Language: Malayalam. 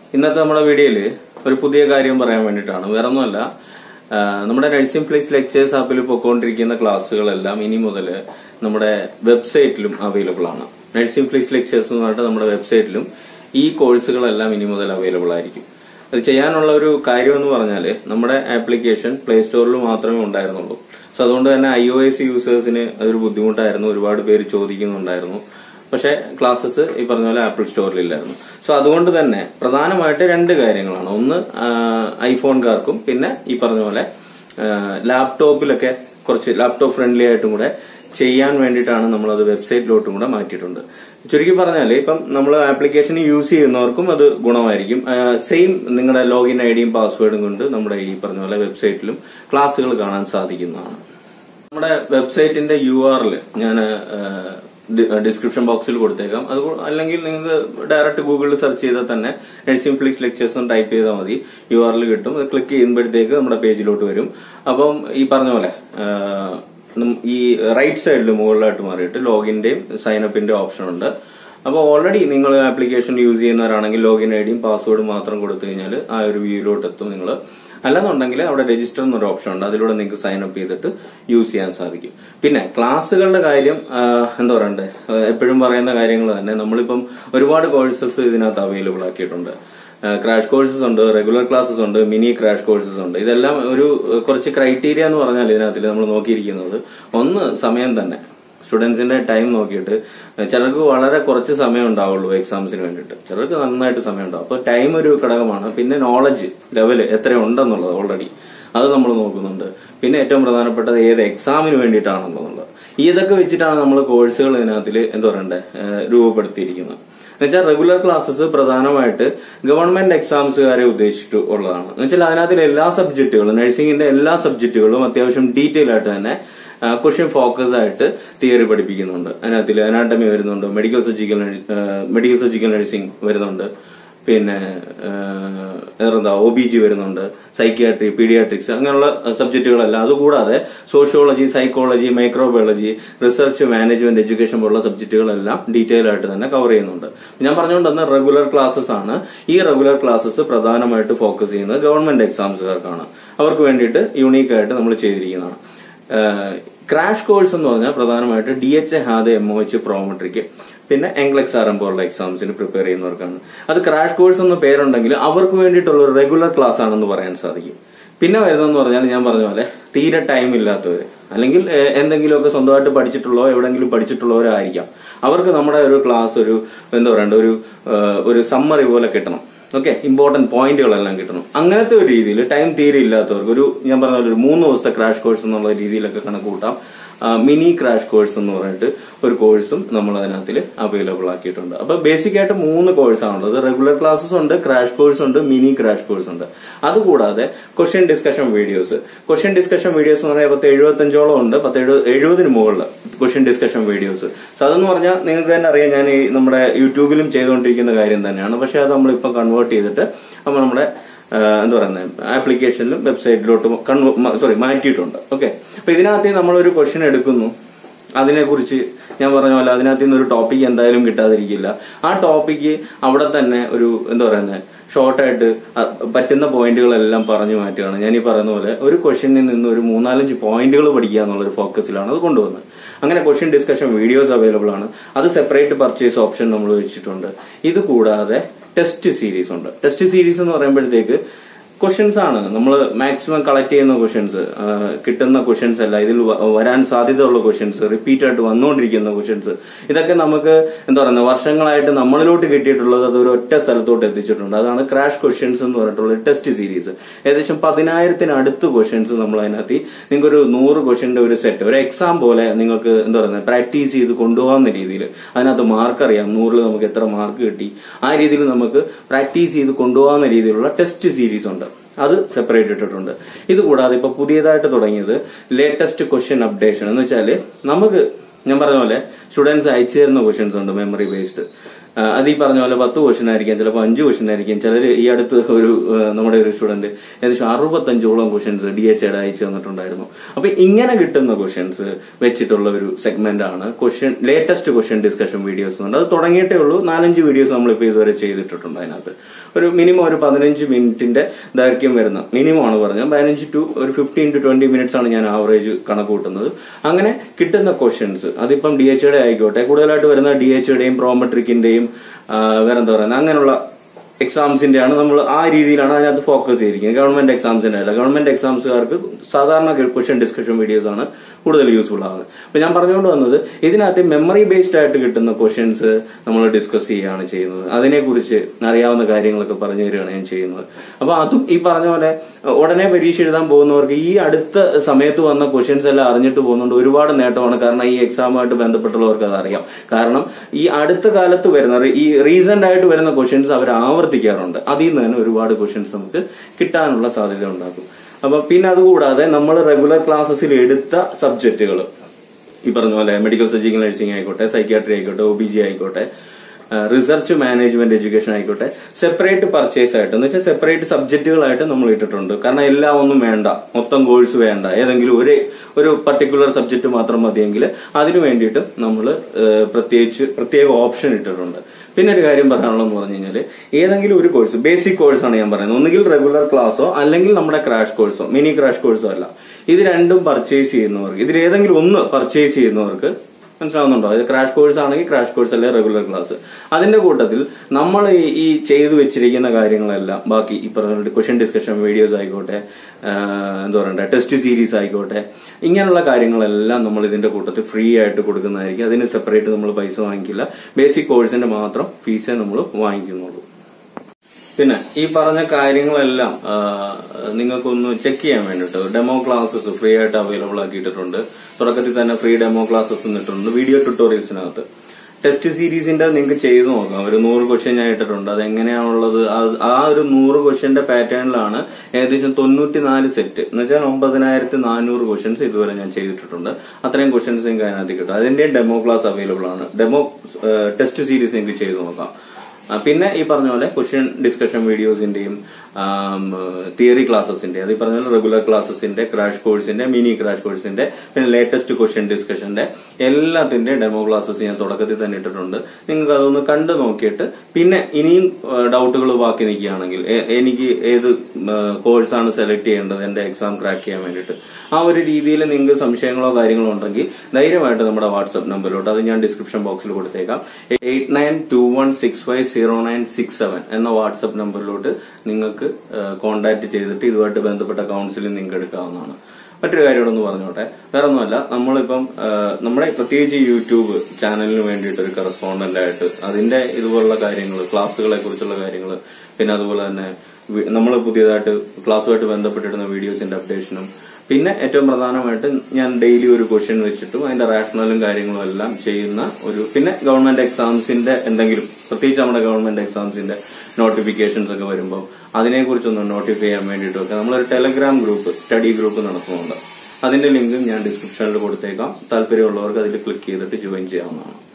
ഇന്നത്തെ നമ്മുടെ വീഡിയോയിൽ ഒരു പുതിയ കാര്യം പറയാൻ വേണ്ടിയിട്ടാണ് വേറെ ഒന്നുമല്ല ആ, നമ്മുടെ നഴ്സിംഗ് പ്ലേസ് ലെക്ചേഴ്സ് ആപ്പിൽ പൊക്കോണ്ടിരിക്കുന്ന ക്ലാസ്സുകളെല്ലാം ഇനി മുതൽ നമ്മുടെ വെബ്സൈറ്റിലും അവൈലബിൾ ആണ് നഴ്സിംഗ് പ്ലേസ് ലെക്ചേഴ്സ് എന്ന് പറഞ്ഞിട്ട് നമ്മുടെ വെബ്സൈറ്റിലും ഈ കോഴ്സുകളെല്ലാം ഇനി മുതൽ അവൈലബിൾ ആയിരിക്കും അത് ചെയ്യാനുള്ള ഒരു കാര്യം എന്ന് പറഞ്ഞാൽ നമ്മുടെ ആപ്ലിക്കേഷൻ പ്ലേ സ്റ്റോറിൽ മാത്രമേ ഉണ്ടായിരുന്നുള്ളൂ സോ അതുകൊണ്ട് തന്നെ ഐ ഒ എസ് യൂസേഴ്സിന് അതൊരു ബുദ്ധിമുട്ടായിരുന്നു ഒരുപാട് പേര് ചോദിക്കുന്നുണ്ടായിരുന്നു പക്ഷെ ക്ലാസ്സസ് ഈ പറഞ്ഞ പോലെ ആപ്പിൾ സ്റ്റോറിൽ ഇല്ലായിരുന്നു സോ അതുകൊണ്ട് തന്നെ പ്രധാനമായിട്ട് രണ്ട് കാര്യങ്ങളാണ് ഒന്ന് ഐഫോൺകാർക്കും പിന്നെ ഈ പറഞ്ഞ പോലെ ലാപ്ടോപ്പിലൊക്കെ കുറച്ച് ലാപ്ടോപ്പ് ഫ്രണ്ട്ലി ആയിട്ടും കൂടെ ചെയ്യാൻ വേണ്ടിയിട്ടാണ് നമ്മളത് വെബ്സൈറ്റിലോട്ടും കൂടെ മാറ്റിയിട്ടുണ്ട് ചുരുക്കി പറഞ്ഞാൽ ഇപ്പം നമ്മൾ ആപ്ലിക്കേഷൻ യൂസ് ചെയ്യുന്നവർക്കും അത് ഗുണമായിരിക്കും സെയിം നിങ്ങളുടെ ലോഗിൻ ഐ ഡിയും പാസ്വേഡും കൊണ്ട് നമ്മുടെ ഈ പറഞ്ഞ പോലെ വെബ്സൈറ്റിലും ക്ലാസ്സുകൾ കാണാൻ സാധിക്കുന്നതാണ് നമ്മുടെ വെബ്സൈറ്റിന്റെ യു ആറിൽ ഞാൻ ഡിസ്ക്രിപ്ഷൻ ബോക്സിൽ കൊടുത്തേക്കാം അത് കൂ- അല്ലെങ്കിൽ നിങ്ങൾക്ക് ഡയറക്റ്റ് ഗൂഗിളിൽ സെർച്ച് ചെയ്താൽ തന്നെ നഴ്സിംഗ് ഫ്ലിക്സ് ലെക്ചേഴ്സ് എന്ന് ടൈപ്പ് ചെയ്താൽ മതി യു ആറിൽ കിട്ടും അത് ക്ലിക്ക് ചെയ്യുമ്പോഴത്തേക്ക് നമ്മുടെ പേജിലോട്ട് വരും അപ്പം ഈ പറഞ്ഞ പോലെ ആ, നം- ഈ റൈറ്റ് സൈഡിൽ മുകളിലായിട്ട് മാറിയിട്ട് ലോഗിന്റെയും സൈനപ്പിന്റെ ഓപ്ഷൻ ഉണ്ട് അപ്പോൾ ഓൾറെഡി നിങ്ങൾ ആപ്ലിക്കേഷൻ യൂസ് ചെയ്യുന്നവരാണെങ്കിൽ ലോഗിൻ ഐ ഡിയും പാസ്വേഡും മാത്രം കൊടുത്തു കഴിഞ്ഞാൽ ആ ഒരു വ്യൂയിലോട്ട് എത്തും നിങ്ങൾ അല്ലെന്നുണ്ടെങ്കിൽ അവിടെ രജിസ്റ്റർ എന്നൊരു ഓപ്ഷൻ ഉണ്ട് അതിലൂടെ നിങ്ങൾക്ക് സൈൻ അപ്പ് ചെയ്തിട്ട് യൂസ് ചെയ്യാൻ സാധിക്കും പിന്നെ ക്ലാസ്സുകളുടെ കാര്യം ആ, എന്താ പറയണ്ടേ എപ്പോഴും പറയുന്ന കാര്യങ്ങൾ തന്നെ നമ്മളിപ്പം ഒരുപാട് കോഴ്സസ് ഇതിനകത്ത് അവൈലബിൾ ആക്കിയിട്ടുണ്ട് ക്രാഷ് കോഴ്സസ് ഉണ്ട് റെഗുലർ ക്ലാസ്സസ് ഉണ്ട് മിനി ക്രാഷ് കോഴ്സസ് ഉണ്ട് ഇതെല്ലാം ഒരു ഏഹ്, കുറച്ച് ക്രൈറ്റീരിയ എന്ന് പറഞ്ഞാൽ ഇതിനകത്തിൽ നമ്മൾ നോക്കിയിരിക്കുന്നത് ഒന്ന് സമയം തന്നെ സ്റ്റുഡൻസിന്റെ ടൈം നോക്കിയിട്ട് ചിലർക്ക് വളരെ കുറച്ച് സമയം ഉണ്ടാവുള്ളൂ എക്സാംസിന് വേണ്ടിയിട്ട് ചിലർക്ക് നന്നായിട്ട് സമയം ഉണ്ടാവും അപ്പൊ ടൈം ഒരു ഘടകമാണ് പിന്നെ നോളജ് ലെവൽ എത്ര ഉണ്ടെന്നുള്ളത് ഓൾറെഡി അത് നമ്മൾ നോക്കുന്നുണ്ട് പിന്നെ ഏറ്റവും പ്രധാനപ്പെട്ടത് ഏത് എക്സാമിന് വേണ്ടിയിട്ടാണെന്നുള്ളത് ഇതൊക്കെ വെച്ചിട്ടാണ് നമ്മൾ കോഴ്സുകൾ ഇതിനകത്തിൽ എന്താ പറയണ്ടേ ഏഹ്, രൂപപ്പെടുത്തിയിരിക്കുന്നത് എന്നുവെച്ചാൽ റെഗുലർ ക്ലാസ്സസ് പ്രധാനമായിട്ട് ഗവൺമെന്റ് എക്സാംസുകാരെ ഉദ്ദേശിച്ചിട്ട് ഉള്ളതാണ് എന്നുവെച്ചാൽ അതിനകത്തിൽ എല്ലാ സബ്ജക്റ്റുകളും നഴ്സിംഗിന്റെ എല്ലാ സബ്ജക്റ്റുകളും അത്യാവശ്യം ഡീറ്റെയിൽ ആയിട്ട് തന്നെ ക്വസ്റ്റ്യൻ ഫോക്കസ് ആയിട്ട് തിയറി പഠിപ്പിക്കുന്നുണ്ട് അതിനകത്തിൽ അനാട്ടമി വരുന്നുണ്ട് medical surgical medical surgical nursing വരുന്നുണ്ട് പിന്നെ എന്താ ഒ ബി ജി വരുന്നുണ്ട് സൈക്യാട്രി പീഡിയാട്രിക്സ് അങ്ങനെയുള്ള സബ്ജക്റ്റുകളെല്ലാം അതുകൂടാതെ sociology psychology microbiology research management education പോലുള്ള സബ്ജക്റ്റുകളെല്ലാം ഡീറ്റെയിൽ ആയിട്ട് തന്നെ കവർ ചെയ്യുന്നുണ്ട് ഞാൻ പറഞ്ഞുകൊണ്ട് തന്നെ റെഗുലർ ക്ലാസ്സസ് ആണ് ഈ റെഗുലർ ക്ലാസ്സസ് പ്രധാനമായിട്ട് ഫോക്കസ് ചെയ്യുന്നത് ഗവൺമെന്റ് എക്സാംസുകാർക്കാണ് അവർക്ക് വേണ്ടിയിട്ട് യൂണീക്ക് ആയിട്ട് നമ്മൾ ചെയ്തിരിക്കുന്നതാണ് ക്രാഷ് കോഴ്സ് എന്ന് പറഞ്ഞാൽ പ്രധാനമായിട്ട് D H HAAD M O H Prometric പിന്നെ എംഗ്ലക്സ് ആർ എം പോലുള്ള എക്സാംസിന് പ്രിപ്പയർ ചെയ്യുന്നവർക്കാണ് അത് ക്രാഷ് കോഴ്സ് എന്ന പേരുണ്ടെങ്കിൽ അവർക്ക് വേണ്ടിയിട്ടുള്ള ഒരു റെഗുലർ ക്ലാസ് ആണെന്ന് പറയാൻ സാധിക്കും പിന്നെ വരുന്നതെന്ന് പറഞ്ഞാൽ ഞാൻ പറഞ്ഞ പോലെ തീരെ ടൈം ഇല്ലാത്തവര് അല്ലെങ്കിൽ ഏഹ്, എന്തെങ്കിലുമൊക്കെ സ്വന്തമായിട്ട് പഠിച്ചിട്ടുള്ളോ എവിടെങ്കിലും പഠിച്ചിട്ടുള്ളവരായിരിക്കാം അവർക്ക് നമ്മുടെ ഒരു ക്ലാസ് ഒരു എന്താ പറയണ്ട ഒരു ഏഹ്, ഒരു സമ്മറി പോലെ കിട്ടണം ഓക്കെ ഇമ്പോർട്ടന്റ് പോയിന്റുകളെല്ലാം കിട്ടണം അങ്ങനത്തെ ഒരു രീതിയിൽ ടൈം തീരെ ഇല്ലാത്തവർക്ക് ഒരു ഞാൻ പറഞ്ഞ പോലെ ഒരു മൂന്ന് ദിവസത്തെ ക്രാഷ് കോഴ്സ് എന്നുള്ള രീതിയിലൊക്കെ കണക്ക് കൂട്ടാം മിനി ക്രാഷ് കോഴ്സ് എന്ന് പറഞ്ഞിട്ട് ഒരു കോഴ്സും നമ്മൾ അതിനകത്തിൽ അവൈലബിൾ ആക്കിയിട്ടുണ്ട് അപ്പൊ ബേസിക് ആയിട്ട് മൂന്ന് കോഴ്സാണുള്ളത് റെഗുലർ ക്ലാസ്സസ് ഉണ്ട് ക്രാഷ് കോഴ്സ് ഉണ്ട് മിനി ക്രാഷ് കോഴ്സ് ഉണ്ട് അതുകൂടാതെ question discussion videos question discussion videos എന്ന് പറഞ്ഞാൽ പത്ത് എഴുപത്തഞ്ചോളം ഉണ്ട് പത്ത് എഴുപത് എഴുപതിന് മുകളിൽ ക്വസ്റ്റ്യൻ ഡിസ്കഷൻ വീഡിയോസ് സോ അതെന്ന് പറഞ്ഞാൽ നിങ്ങൾക്ക് തന്നെ അറിയാം ഞാൻ ഈ നമ്മുടെ യൂട്യൂബിലും ചെയ്തുകൊണ്ടിരിക്കുന്ന കാര്യം തന്നെയാണ് പക്ഷെ അത് നമ്മളിപ്പം കൺവേർട്ട് ചെയ്തിട്ട് നമ്മൾ നമ്മുടെ ആ, എന്താ പറയുന്നത് ആപ്ലിക്കേഷനിലും വെബ്സൈറ്റിലോട്ടും സോറി മാറ്റിയിട്ടുണ്ട് ഓക്കെ അപ്പൊ ഇതിനകത്ത് നമ്മളൊരു ക്വസ്റ്റ്യൻ എടുക്കുന്നു അതിനെക്കുറിച്ച് ഞാൻ പറഞ്ഞ പോലെ അതിനകത്ത് നിന്ന് ഒരു ടോപ്പിക് എന്തായാലും കിട്ടാതിരിക്കില്ല ആ ടോപ്പിക്ക് അവിടെ തന്നെ ഒരു എന്താ പറയുന്നത് ഷോർട്ടായിട്ട് പറ്റുന്ന പോയിന്റുകളെല്ലാം പറഞ്ഞു മാറ്റുകയാണ് ഞാൻ ഈ പറയുന്ന പോലെ ഒരു ക്വസ്റ്റ്യനിൽ നിന്ന് ഒരു മൂന്നാലഞ്ച് പോയിന്റുകൾ പഠിക്കുക എന്നുള്ള ഒരു ഫോക്കസിലാണ് അത് കൊണ്ടുവന്നത് അങ്ങനെ ക്വസ്റ്റ്യൻ ഡിസ്കഷൻ വീഡിയോസ് അവൈലബിൾ ആണ് അത് സെപ്പറേറ്റ് പർച്ചേസ് ഓപ്ഷൻ നമ്മൾ വെച്ചിട്ടുണ്ട് ഇത് കൂടാതെ ടെസ്റ്റ് സീരീസ് ഉണ്ട് ടെസ്റ്റ് സീരീസ് എന്ന് പറയുമ്പോഴത്തേക്ക് ക്വസ്റ്റ്യൻസ് ആണ് നമ്മൾ മാക്സിമം കളക്ട് ചെയ്യുന്ന ക്വസ്റ്റ്യൻസ് കിട്ടുന്ന ക്വസ്റ്റ്യൻസ് അല്ല ഇതിൽ വ- വരാൻ സാധ്യതയുള്ള ക്വസ്റ്റ്യൻസ് റിപ്പീറ്റ് ആയിട്ട് വന്നുകൊണ്ടിരിക്കുന്ന ക്വസ്റ്റ്യൻസ് ഇതൊക്കെ നമുക്ക് എന്താ പറയുക വർഷങ്ങളായിട്ട് നമ്മളിലോട്ട് കിട്ടിയിട്ടുള്ളത് അത് ഒരു ഒറ്റ സ്ഥലത്തോട്ട് എത്തിച്ചിട്ടുണ്ട് അതാണ് ക്രാഷ് ക്വസ്റ്റ്യൻസ് എന്ന് പറഞ്ഞിട്ടുള്ള ടെസ്റ്റ് സീരീസ് ഏകദേശം പതിനായിരത്തിനടുത്ത് ക്വസ്റ്റ്യൻസ് നമ്മൾ അതിനകത്ത് നിങ്ങൾക്ക് ഒരു നൂറ് ക്വസ്റ്റ്യന്റെ ഒരു സെറ്റ് ഒരു എക്സാം പോലെ നിങ്ങൾക്ക് എന്താ പറയുന്നത് പ്രാക്ടീസ് ചെയ്ത് കൊണ്ടുപോകുന്ന രീതിയിൽ അതിനകത്ത് മാർക്ക് അറിയാം നൂറിൽ നമുക്ക് എത്ര മാർക്ക് കിട്ടി ആ രീതിയിൽ നമുക്ക് പ്രാക്ടീസ് ചെയ്ത് കൊണ്ടുപോകുന്ന രീതിയിലുള്ള ടെസ്റ്റ് സീരീസ് ഉണ്ട് അത് സെപ്പറേറ്റ് ഇട്ടിട്ടുണ്ട് ഇത് കൂടാതെ ഇപ്പൊ പുതിയതായിട്ട് തുടങ്ങിയത് ലേറ്റസ്റ്റ് ക്വസ്റ്റ്യൻ അപ്ഡേഷൻ എന്ന് വെച്ചാല് നമുക്ക് ഞാൻ പറഞ്ഞ പോലെ സ്റ്റുഡൻസ് അയച്ചു തരുന്ന ക്വസ്റ്റ്യൻസ് ഉണ്ട് മെമ്മറി ബേസ്ഡ് ആ, അത് ഈ പറഞ്ഞ പോലെ പത്ത് ക്വസ്റ്റൻ ആയിരിക്കാം ചിലപ്പോൾ അഞ്ച് ക്വസ്റ്റൻ ആയിരിക്കും ചിലർ ഈ അടുത്ത് ഒരു ആ, നമ്മുടെ ഒരു സ്റ്റുഡന്റ് ഏകദേശം അറുപത്തഞ്ചോളം ക്വസ്റ്റൻസ് ഡി എച്ച് എഡ് അയച്ചു തന്നിട്ടുണ്ടായിരുന്നു അപ്പൊ ഇങ്ങനെ കിട്ടുന്ന ക്വസ്റ്റൻസ് വെച്ചിട്ടുള്ള ഒരു സെഗ്മെന്റ് ആണ് question latest question discussion videos ഉണ്ട് അത് തുടങ്ങിയിട്ടേ ഉള്ളൂ നാലഞ്ച് വീഡിയോസ് നമ്മളിപ്പോൾ ഇതുവരെ ചെയ്തിട്ടുണ്ട് അതിനകത്ത് ഒരു മിനിമം ഒരു പതിനഞ്ച് മിനിറ്റിന്റെ ദൈർഘ്യം വരുന്ന മിനിമം ആണ് പറഞ്ഞത് പതിനഞ്ച് ടു ഒരു ഫിഫ്റ്റീൻ ടു ട്വന്റി മിനിറ്റ്സ് ആണ് ഞാൻ ആവറേജ് കണക്ക് കൂട്ടുന്നത് അങ്ങനെ കിട്ടുന്ന ക്വസ്റ്റ്യൻസ് അതിപ്പം ഡി എച്ച് ഡെ ആയിക്കോട്ടെ കൂടുതലായിട്ട് വരുന്ന ഡി എച്ച് ഡെയും പ്രോമെട്രിക്കിന്റെയും വേറെന്താ പറയുന്നത് അങ്ങനെയുള്ള എക്സാംസിന്റെ ആണ് നമ്മൾ ആ രീതിയിലാണ് അതിനകത്ത് ഫോക്കസ് ചെയ്തിരിക്കുന്നത് ഗവൺമെന്റ് എക്സാംസിന്റെ അല്ല ഗവൺമെന്റ് എക്സാംസുകാർക്ക് സാധാരണ ക്വസ്റ്റ്യൻ ഡിസ്കഷൻ വീഡിയോസ് ആണ് കൂടുതൽ യൂസ്ഫുൾ ആകുന്നത് അപ്പൊ ഞാൻ പറഞ്ഞുകൊണ്ട് വന്നത് ഇതിനകത്ത് മെമ്മറി ബേസ്ഡ് ആയിട്ട് കിട്ടുന്ന ക്വസ്റ്റ്യൻസ് നമ്മൾ ഡിസ്കസ് ചെയ്യുകയാണ് ചെയ്യുന്നത് അതിനെക്കുറിച്ച് അറിയാവുന്ന കാര്യങ്ങളൊക്കെ പറഞ്ഞു തരികയാണ് ഞാൻ ചെയ്യുന്നത് അപ്പൊ അതും ഈ പറഞ്ഞ പോലെ ഉടനെ പരീക്ഷ എഴുതാൻ പോകുന്നവർക്ക് ഈ അടുത്ത സമയത്ത് വന്ന ക്വസ്റ്റ്യൻസ് എല്ലാം അറിഞ്ഞിട്ട് പോകുന്നുണ്ട് ഒരുപാട് നേട്ടമാണ് കാരണം ഈ എക്സാമുമായിട്ട് ബന്ധപ്പെട്ടുള്ളവർക്ക് അത് അറിയാം കാരണം ഈ അടുത്ത കാലത്ത് വരുന്ന ഈ റീസെന്റ് ആയിട്ട് വരുന്ന ക്വസ്റ്റ്യൻസ് അവർ ആവർത്തിക്കാറുണ്ട് അതിൽ നിന്ന് തന്നെ ഒരുപാട് ക്വസ്റ്റ്യൻസ് നമുക്ക് കിട്ടാനുള്ള സാധ്യത ഉണ്ടാക്കും അപ്പൊ പിന്നെ അതുകൂടാതെ നമ്മൾ റെഗുലർ ക്ലാസ്സസിൽ എടുത്ത സബ്ജക്റ്റുകൾ ഈ പറഞ്ഞ പോലെ മെഡിക്കൽ സർജിക്കൽ നഴ്സിംഗ് ആയിക്കോട്ടെ സൈക്യാട്രി ആയിക്കോട്ടെ ഒ ബി ജി ആയിക്കോട്ടെ റിസർച്ച് മാനേജ്മെന്റ് എഡ്യൂക്കേഷൻ ആയിക്കോട്ടെ സെപ്പറേറ്റ് പർച്ചേസ് ആയിട്ട് എന്ന് വെച്ചാൽ സെപ്പറേറ്റ് സബ്ജക്റ്റുകളായിട്ട് നമ്മൾ ഇട്ടിട്ടുണ്ട് കാരണം എല്ലാം ഒന്നും വേണ്ട മൊത്തം കോഴ്സ് വേണ്ട ഏതെങ്കിലും ഒരു ഒരു പർട്ടിക്കുലർ സബ്ജക്ട് മാത്രം മതിയെങ്കിൽ അതിനു വേണ്ടിയിട്ട് നമ്മൾ പ്രത്യേകിച്ച് പ്രത്യേക ഓപ്ഷൻ ഇട്ടിട്ടുണ്ട് പിന്നെ ഒരു കാര്യം പറയാനുള്ളതെന്ന് പറഞ്ഞു കഴിഞ്ഞാൽ ഏതെങ്കിലും ഒരു കോഴ്സ് ബേസിക് കോഴ്സാണ് ഞാൻ പറയുന്നത് ഒന്നുകിൽ റെഗുലർ ക്ലാസ്സോ അല്ലെങ്കിൽ നമ്മുടെ ക്രാഷ് കോഴ്സോ മിനി ക്രാഷ് കോഴ്സോ അല്ല ഇത് രണ്ടും പർച്ചേസ് ചെയ്യുന്നവർക്ക് ഇതിൽ ഏതെങ്കിലും ഒന്ന് പർച്ചേസ് ചെയ്യുന്നവർക്ക് മനസ്സിലാവുന്നുണ്ടോ ഇത് ക്രാഷ് കോഴ്സ് ആണെങ്കിൽ ക്രാഷ് കോഴ്സ് അല്ലെ റെഗുലർ ക്ലാസ് അതിന്റെ കൂട്ടത്തിൽ നമ്മൾ ഈ- ഈ ചെയ്തു വെച്ചിരിക്കുന്ന കാര്യങ്ങളെല്ലാം ബാക്കി ഈ പറഞ്ഞ ക്വസ്റ്റ്യൻ ഡിസ്കഷൻ വീഡിയോസ് ആയിക്കോട്ടെ ആ, എന്താ പറയണ്ടേ ടെസ്റ്റ് സീരീസ് ആയിക്കോട്ടെ ഇങ്ങനെയുള്ള കാര്യങ്ങളെല്ലാം നമ്മൾ ഇതിന്റെ കൂട്ടത്തിൽ ഫ്രീ ആയിട്ട് കൊടുക്കുന്നതായിരിക്കും അതിന് സെപ്പറേറ്റ് നമ്മൾ പൈസ വാങ്ങിക്കില്ല ബേസിക് കോഴ്സിന്റെ മാത്രം ഫീസേ നമ്മൾ വാങ്ങിക്കുന്നുള്ളൂ പിന്നെ ഈ പറഞ്ഞ കാര്യങ്ങളെല്ലാം ആ, നിങ്ങൾക്കൊന്ന് ചെക്ക് ചെയ്യാൻ വേണ്ടിട്ട് ഡെമോ ക്ലാസ്സസ് ഫ്രീ ആയിട്ട് അവൈലബിൾ ആക്കിയിട്ടുണ്ട് തുടക്കത്തിൽ തന്നെ ഫ്രീ ഡെമോ ക്ലാസ്സസ് ഇട്ടിട്ടുണ്ട് വീഡിയോ ട്യൂട്ടോറിയൽസിനകത്ത് ടെസ്റ്റ് സീരീസിന്റെ നിങ്ങൾക്ക് ചെയ്തു നോക്കാം ഒരു നൂറ് ക്വസ്റ്റ്യൻ ഞാൻ ഇട്ടിട്ടുണ്ട് അത് എങ്ങനെയാണുള്ളത് ആ- ആ ഒരു നൂറ് ക്വസ്റ്റ്യന്റെ പാറ്റേണിലാണ് ഏകദേശം തൊണ്ണൂറ്റിനാല് സെറ്റ് എന്ന് വെച്ചാൽ ഒമ്പതിനായിരത്തി നാനൂറ് ക്വസ്റ്റ്യൻസ് ഇതുവരെ ഞാൻ ചെയ്തിട്ടുണ്ട് അത്രയും ക്വസ്റ്റ്യൻസ് നിങ്ങൾക്ക് അതിനകത്ത് കിട്ടും അതിന്റെ ഡെമോ ക്ലാസ് അവൈലബിൾ ആണ് ഡെമോ ടെസ്റ്റ് സീരീസ് നിങ്ങൾക്ക് ചെയ്തു നോക്കാം ആ, പിന്നെ ഈ പറഞ്ഞ പോലെ ക്വസ്റ്റ്യൻ ഡിസ്കഷൻ വീഡിയോസിന്റെയും തിയറി ക്ലാസ്സസിന്റെ അത് ഈ പറഞ്ഞ പോലെ റെഗുലർ ക്ലാസ്സസിന്റെ ക്രാഷ് കോഴ്സിന്റെ മിനി ക്രാഷ് കോഴ്സിന്റെ പിന്നെ ലേറ്റസ്റ്റ് ക്വസ്റ്റ്യൻ ഡിസ്കഷന്റെ എല്ലാത്തിന്റെ ഡെമോ ക്ലാസ്സസ് ഞാൻ തുടക്കത്തിൽ തന്നെ ഇട്ടിട്ടുണ്ട് നിങ്ങൾക്ക് അതൊന്ന് കണ്ടു നോക്കിയിട്ട് പിന്നെ ഇനിയും ഡൗട്ടുകൾ ബാക്കി നിൽക്കുകയാണെങ്കിൽ എ- എനിക്ക് ഏത് കോഴ്സാണ് സെലക്ട് ചെയ്യേണ്ടത് എന്റെ എക്സാം ക്രാക്ക് ചെയ്യാൻ വേണ്ടിയിട്ട് ആ ഒരു രീതിയിൽ നിങ്ങൾക്ക് സംശയങ്ങളോ കാര്യങ്ങളോ ഉണ്ടെങ്കിൽ ധൈര്യമായിട്ട് നമ്മുടെ വാട്സ്ആപ്പ് നമ്പറിലോട്ട് അത് ഞാൻ ഡിസ്ക്രിപ്ഷൻ ബോക്സിൽ കൊടുത്തേക്കാം eight nine two one six five zero nine six seven എന്ന വാട്സ്ആപ്പ് നമ്പറിലോട്ട് നിങ്ങൾക്ക് കോൺടാക്ട് ചെയ്തിട്ട് ഇതുമായിട്ട് ബന്ധപ്പെട്ട കൗൺസിലിംഗ് നിങ്ങൾക്ക് എടുക്കാവുന്നതാണ് മറ്റൊരു കാര്യം ഒന്ന് പറഞ്ഞോട്ടെ വേറെ ഒന്നുമല്ല നമ്മളിപ്പം ആ, നമ്മുടെ പ്രത്യേകിച്ച് ഈ യൂട്യൂബ് ചാനലിന് വേണ്ടിയിട്ട് ഒരു കറസ്പോണ്ടന്റ് ആയിട്ട് അതിന്റെ ഇതുപോലുള്ള കാര്യങ്ങൾ ക്ലാസ്സുകളെ കുറിച്ചുള്ള കാര്യങ്ങൾ പിന്നെ അതുപോലെ തന്നെ നമ്മൾ പുതിയതായിട്ട് ക്ലാസ്സുമായിട്ട് ബന്ധപ്പെട്ടിടുന്ന വീഡിയോസിന്റെ അപ്ഡേഷനും പിന്നെ ഏറ്റവും പ്രധാനമായിട്ട് ഞാൻ ഡെയിലി ഒരു ക്വസ്റ്റ്യൻ വെച്ചിട്ടും അതിന്റെ റാഷണലും കാര്യങ്ങളും എല്ലാം ചെയ്യുന്ന ഒരു പിന്നെ ഗവൺമെന്റ് എക്സാംസിന്റെ എന്തെങ്കിലും പ്രത്യേകിച്ച് നമ്മുടെ ഗവൺമെന്റ് എക്സാംസിന്റെ നോട്ടിഫിക്കേഷൻസ് ഒക്കെ വരുമ്പോൾ അതിനെക്കുറിച്ചൊന്ന് നോട്ടിഫൈ ചെയ്യാൻ വേണ്ടിയിട്ടൊക്കെ നമ്മളൊരു ടെലഗ്രാം ഗ്രൂപ്പ് സ്റ്റഡി ഗ്രൂപ്പ് നടത്തുന്നുണ്ട് അതിന്റെ ലിങ്ക് ഞാൻ ഡിസ്ക്രിപ്ഷനിൽ കൊടുത്തേക്കാം താല്പര്യമുള്ളവർക്ക് അതിൽ ക്ലിക്ക് ചെയ്തിട്ട് ജോയിൻ ചെയ്യാവുന്നതാണ്